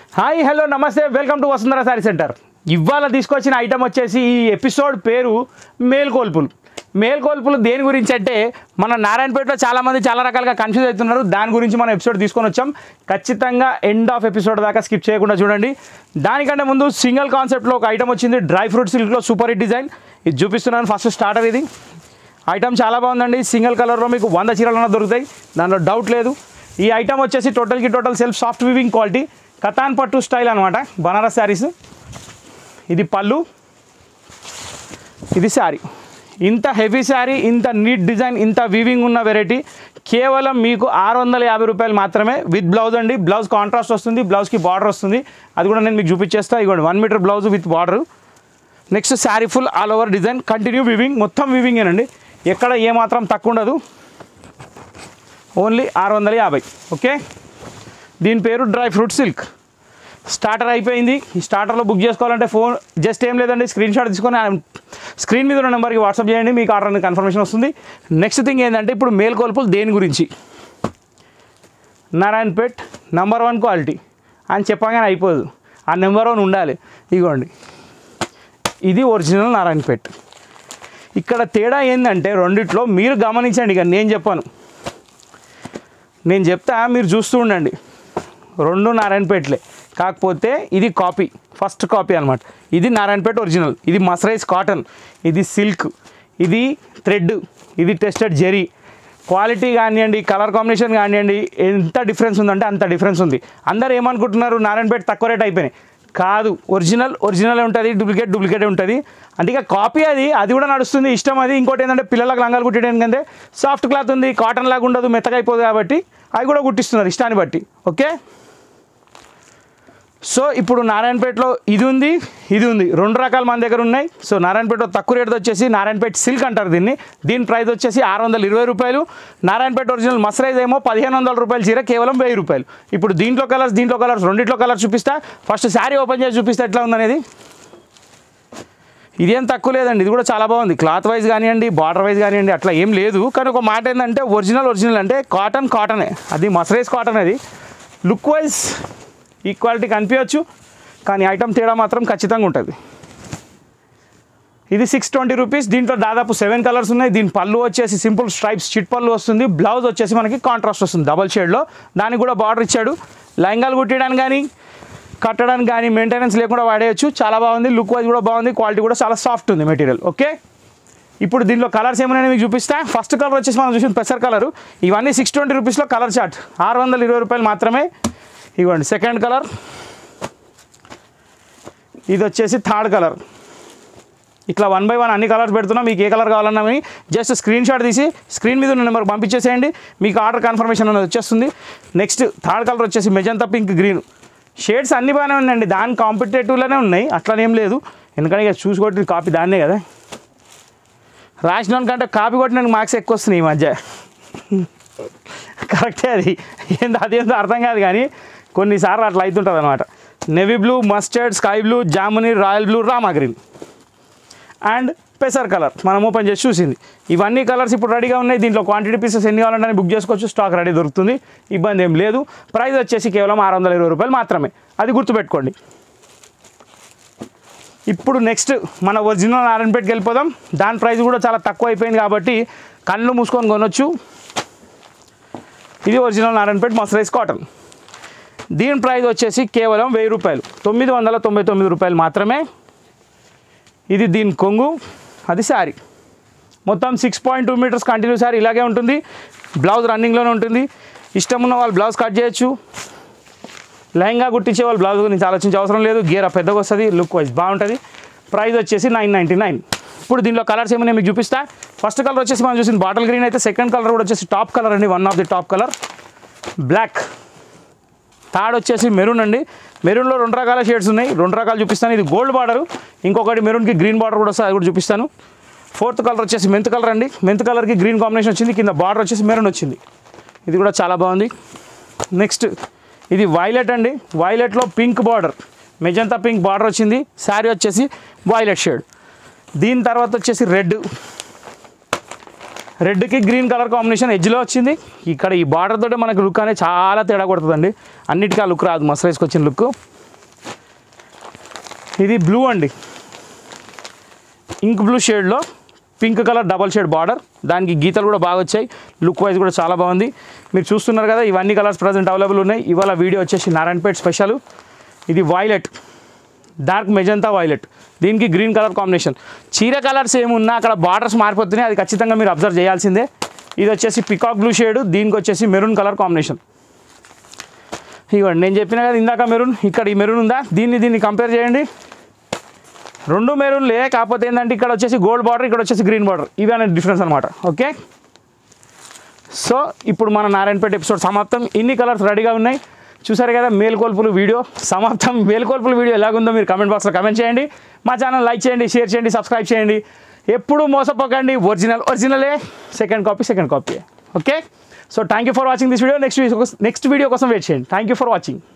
hi hello namaste welcome to Vasundhara sari centre ఇవాళ తీసుకొచ్చిన item వచ్చేసి ఈ ఎపిసోడ్ పేరు మేల్కొల్పులు మేల్కొల్పులు దేని గురించి అంటే మన నారాయణపేటలో చాలామంది చాలా రకాలుగా కన్ఫ్యూజ్ అవుతున్నారు దాని గురించి మనం ఎపిసోడ్ తీసుకొని వచ్చాం ఖచ్చితంగా ఎండ్ ఆఫ్ ఎపిసోడ్ దాకా స్కిప్ చేయకుండా చూడండి దానికంటే ముందు సింగిల్ కాన్సెప్ట్లో ఒక ఐటమ్ వచ్చింది డ్రై ఫ్రూట్ సిల్క్లో సూపర్ హిట్ డిజైన్ ఇది చూపిస్తున్నాను ఫస్ట్ స్టార్టర్ ఇది ఐటమ్ చాలా బాగుందండి సింగిల్ కలర్లో మీకు వంద చీరలు దొరుకుతాయి దాంట్లో డౌట్ లేదు ఈ ఐటమ్ వచ్చేసి టోటల్కి total self soft weaving quality కతాన్ పట్టు స్టైల్ అనమాట బనారస్ శారీస్ ఇది పళ్ళు ఇది శారీ ఇంత హెవీ శారీ ఇంత నీట్ డిజైన్ ఇంత వీవింగ్ ఉన్న వెరైటీ కేవలం మీకు ఆరు వందల యాభై రూపాయలు మాత్రమే విత్ బ్లౌజ్ అండి బ్లౌజ్ కాంట్రాస్ట్ వస్తుంది బ్లౌజ్కి బార్డర్ వస్తుంది అది కూడా నేను మీకు చూపించేస్తా ఇవ్వండి one metre blouse with border next sari full all over design continue weaving మొత్తం వివింగేనండి ఎక్కడ ఏమాత్రం తక్కువ ఉండదు ఓన్లీ ఆరు వందల యాభై ఓకే దీని పేరు డ్రై ఫ్రూట్ సిల్క్ స్టార్టర్ అయిపోయింది ఈ స్టార్టర్లో బుక్ చేసుకోవాలంటే ఫోన్ జస్ట్ ఏం లేదండి స్క్రీన్ షాట్ తీసుకొని ఆ స్క్రీన్ మీద ఉన్న నెంబర్కి వాట్సాప్ చేయండి మీకు ఆర్డర్ అనేది కన్ఫర్మేషన్ వస్తుంది నెక్స్ట్ థింగ్ ఏంటంటే ఇప్పుడు మేల్కొల్పులు దేని గురించి నారాయణపేట్ నంబర్ వన్ క్వాలిటీ అని చెప్పగానే అయిపోదు ఆ నెంబర్ వన్ ఉండాలి ఇగోండి ఇది ఒరిజినల్ నారాయణపేట్ ఇక్కడ తేడా ఏంటంటే రెండిట్లో మీరు గమనించండి ఇక నేను చెప్పాను నేను చెప్తా మీరు చూస్తూ ఉండండి రెండు నారాయణపేటలే కాకపోతే ఇది కాపీ ఫస్ట్ కాపీ అనమాట ఇది నారాయణపేట ఒరిజినల్ ఇది మసరైజ్ కాటన్ ఇది సిల్క్ ఇది థ్రెడ్ ఇది టెస్టెడ్ జెరీ క్వాలిటీ కానివ్వండి కలర్ కాంబినేషన్ కానివ్వండి ఎంత డిఫరెన్స్ ఉందంటే అంత డిఫరెన్స్ ఉంది అందరు ఏమనుకుంటున్నారు నారాయణపేట తక్కువ రేట్ అయిపోయినాయి కాదు ఒరిజినల్ ఒరిజినల్ ఉంటుంది డూప్లికేట్ డూప్లికేట్ ఉంటుంది అంటే ఇక కాపీ అది అది కూడా నడుస్తుంది ఇష్టం అది ఇంకోటి ఏంటంటే పిల్లలకు లంగాలు కుట్టేయడం కంటే సాఫ్ట్ క్లాత్ ఉంది కాటన్ లాగా ఉండదు మెత్తగా అయిపోదు కాబట్టి అవి కూడా కుట్టిస్తున్నారు ఇష్టాన్ని బట్టి ఓకే సో ఇప్పుడు నారాయణపేటలో ఇది ఉంది ఇది ఉంది రెండు రకాల మన దగ్గర ఉన్నాయి సో నారాయణపేటలో తక్కువ రేట్ వచ్చేసి నారాయణపేట సిల్క్ అంటారు దీన్ని దీని ప్రైస్ వచ్చేసి ఆరు వందల ఇరవై రూపాయలు నారాయణపేట ఒరిజినల్ మసరైజ్ ఏమో పదిహేను వందల రూపాయలు చీర కేవలం వెయ్యి రూపాయలు ఇప్పుడు దీంట్లో కలర్స్ దీంట్లో కలర్స్ రెండిట్లో కలర్స్ చూపిస్తా ఫస్ట్ శారీ ఓపెన్ చేసి చూపిస్తా ఎట్లా ఉందనేది ఇదేం తక్కువ లేదండి ఇది కూడా చాలా బాగుంది క్లాత్ వైజ్ కానివ్వండి బార్డర్ వైజ్ కానివ్వండి అట్లా ఏం లేదు కానీ ఒక మాట ఏంటంటే ఒరిజినల్ ఒరిజినల్ అంటే కాటన్ కాటనే అది మసరైజ్ కాటన్ అది లుక్ వైజ్ ఈక్వాలిటీ కనిపించవచ్చు కానీ ఐటమ్ తేడా మాత్రం ఖచ్చితంగా ఉంటుంది ఇది సిక్స్ ట్వంటీ రూపీస్ దీంట్లో దాదాపు సెవెన్ కలర్స్ ఉన్నాయి దీని పళ్ళు వచ్చేసి సింపుల్ స్ట్రైప్స్ చిట్ పళ్ళు వస్తుంది బ్లౌజ్ వచ్చేసి మనకి కాంట్రాస్ట్ వస్తుంది డబల్ షేడ్లో దానికి కూడా బార్డర్ ఇచ్చాడు లైంగాలు కుట్టడానికి కానీ కట్టడానికి కానీ మెయింటెనెన్స్ లేకుండా వాడేయచ్చు చాలా బాగుంది లుక్ వైజ్ కూడా బాగుంది క్వాలిటీ కూడా చాలా సాఫ్ట్ ఉంది మెటీరియల్ ఓకే ఇప్పుడు దీనిలో కలర్స్ ఏమైనా మీకు చూపిస్తా ఫస్ట్ కలర్ వచ్చేసి మనం చూసిన పెసర్ కలర్ ఇవన్నీ సిక్స్ ట్వంటీ రూపీస్లో కలర్ చార్ట్ ఆరు వందల ఇరవై రూపాయలు మాత్రమే ఇవ్వండి సెకండ్ కలర్ ఇది వచ్చేసి థర్డ్ కలర్ ఇట్లా వన్ బై వన్ అన్ని కలర్స్ పెడుతున్నా మీకు ఏ కలర్ కావాలన్నా మీ జస్ట్ స్క్రీన్ షాట్ తీసి స్క్రీన్ మీద ఉన్న నెంబర్కి పంపించేసేయండి మీకు ఆర్డర్ కన్ఫర్మేషన్ అనేది వచ్చేస్తుంది నెక్స్ట్ థర్డ్ కలర్ వచ్చేసి మెజంతా పింక్ గ్రీన్ షేడ్స్ అన్ని బాగానే ఉన్నాయండి దాని కాంపిటేటివ్లోనే ఉన్నాయి అట్లనేం లేదు ఎందుకంటే ఇక చూసి కొట్టి కాపీ దాన్నే కదా రాసిన కంటే కాపీ కొట్టిన మార్క్స్ ఎక్కువ వస్తున్నాయి ఈ మధ్య కరెక్టే అది ఏందో అదేందో అర్థం కాదు కానీ కొన్నిసార్లు అట్లా అవుతుంటుంది అనమాట navy blue mustard sky blue జాముని royal blue rama green and పెసర్ కలర్ మనం ఓపెన్ చేసి చూసింది ఇవన్నీ కలర్స్ ఇప్పుడు రెడీగా ఉన్నాయి దీంట్లో క్వాంటిటీ పీసెస్ ఎన్ని కావాలంటే బుక్ చేసుకోవచ్చు స్టాక్ రెడీ దొరుకుతుంది ఇబ్బంది ఏం లేదు ప్రైస్ వచ్చేసి కేవలం ఆరు వందల ఇరవై రూపాయలు మాత్రమే అది గుర్తుపెట్టుకోండి ఇప్పుడు నెక్స్ట్ మన ఒరిజినల్ నారాయణపేటకి వెళ్ళిపోదాం దాని ప్రైస్ కూడా చాలా తక్కువ అయిపోయింది కాబట్టి కళ్ళు మూసుకొని కొనొచ్చు ఇది ఒరిజినల్ నారాయణపేట మసరైజ్ కాటన్ దీని ప్రైస్ వచ్చేసి కేవలం వెయ్యి రూపాయలు తొమ్మిది వందల తొంభై తొమ్మిది రూపాయలు మాత్రమే ఇది దీని కొంగు అది శారీ మొత్తం six point two metres continue sari ఇలాగే ఉంటుంది బ్లౌజ్ రన్నింగ్లోనే ఉంటుంది ఇష్టం ఉన్న వాళ్ళు బ్లౌజ్ కట్ చేయొచ్చు లెహంగా కుట్టించే వాళ్ళు బ్లౌజ్ గురించి ఆలోచించే అవసరం లేదు గేర పెద్దగా వస్తుంది లుక్ వైజ్ బాగుంటుంది ప్రైస్ వచ్చేసి నైన్ నైంటీ నైన్ ఇప్పుడు దీనిలో కలర్స్ ఏమైనా మీకు చూపిస్తా ఫస్ట్ కలర్ వచ్చేసి మనం చూసిన బాటిల్ గ్రీన్ అయితే సెకండ్ కలర్ కూడా వచ్చేసి టాప్ కలర్ అండి one of the top colour black third వచ్చేసి మెరూన్ అండి మెరూన్లో రెండు రకాల షేడ్స్ ఉన్నాయి రెండు రకాలు చూపిస్తాను ఇది గోల్డ్ బార్డర్ ఇంకొకటి మెరూన్కి గ్రీన్ బార్డర్ కూడా వస్తుంది అది కూడా చూపిస్తాను ఫోర్త్ కలర్ వచ్చేసి మెంత్ కలర్ అండి మెంత్ కలర్కి గ్రీన్ కాంబినేషన్ వచ్చింది కింద బార్డర్ వచ్చేసి మెరూన్ వచ్చింది ఇది కూడా చాలా బాగుంది నెక్స్ట్ ఇది వైలెట్ అండి వైలెట్లో pink border magenta pink border వచ్చింది శారీ వచ్చేసి వైలెట్ షేడ్ దీని తర్వాత వచ్చేసి రెడ్ రెడ్కి గ్రీన్ కలర్ కాంబినేషన్ ఎడ్జ్లో వచ్చింది ఇక్కడ ఈ బార్డర్ తోటి మనకి లుక్ అనేది చాలా తేడా కొడుతుందండి అన్నిటికీ ఆ లుక్ రాదు మసరైజ్కి వచ్చిన లుక్ ఇది బ్లూ అండి ఇంక్ బ్లూ షేడ్లో pink colour double shade border దానికి గీతలు కూడా బాగా వచ్చాయి లుక్ వైజ్ కూడా చాలా బాగుంది మీరు చూస్తున్నారు కదా ఇవన్నీ కలర్స్ ప్రజెంట్ అవైలబుల్ ఉన్నాయి ఇవాళ వీడియో వచ్చేసి నారాయణపేట్ స్పెషల్ ఇది వైలెట్ డార్క్ మెజంతా వైలెట్ దీనికి గ్రీన్ కలర్ కాంబినేషన్ చీర కలర్స్ ఏమున్నా అక్కడ బార్డర్స్ మారిపోతున్నాయి అది ఖచ్చితంగా మీరు అబ్జర్వ్ చేయాల్సిందే ఇది వచ్చేసి పికాక్ బ్లూ షేడ్ దీనికి వచ్చేసి మెరూన్ కలర్ కాంబినేషన్ ఇవ్వండి నేను చెప్పిన కదా ఇందాక మెరూన్ ఇక్కడ ఈ మెరూన్ ఉందా దీన్ని దీన్ని కంపేర్ చేయండి రెండు మెరూన్లే కాకపోతే ఏంటంటే ఇక్కడ వచ్చేసి గోల్డ్ బార్డర్ ఇక్కడ వచ్చేసి గ్రీన్ బార్డర్ ఇవి అనేది డిఫరెన్స్ అనమాట ఓకే సో ఇప్పుడు మన నారాయణపేట ఎపిసోడ్ సమాప్తం ఇన్ని కలర్స్ రెడీగా ఉన్నాయి చూసారు కదా మేల్కొల్పులు వీడియో సమాప్తం మేల్కొల్పుల వీడియో ఎలాగుందో మీరు కమెంట్ బాక్స్లో కమెంట్ చేయండి మా ఛానల్ లైక్ చేయండి షేర్ చేయండి సబ్స్క్రైబ్ చేయండి ఎప్పుడు మోసపోకండి ఒరిజినల్ ఒరిజినలే second copy second copy okay so thank you for watching this video next next video కోసం వెయిట్ చేయండి థ్యాంక్ యూ ఫర్ వాచింగ్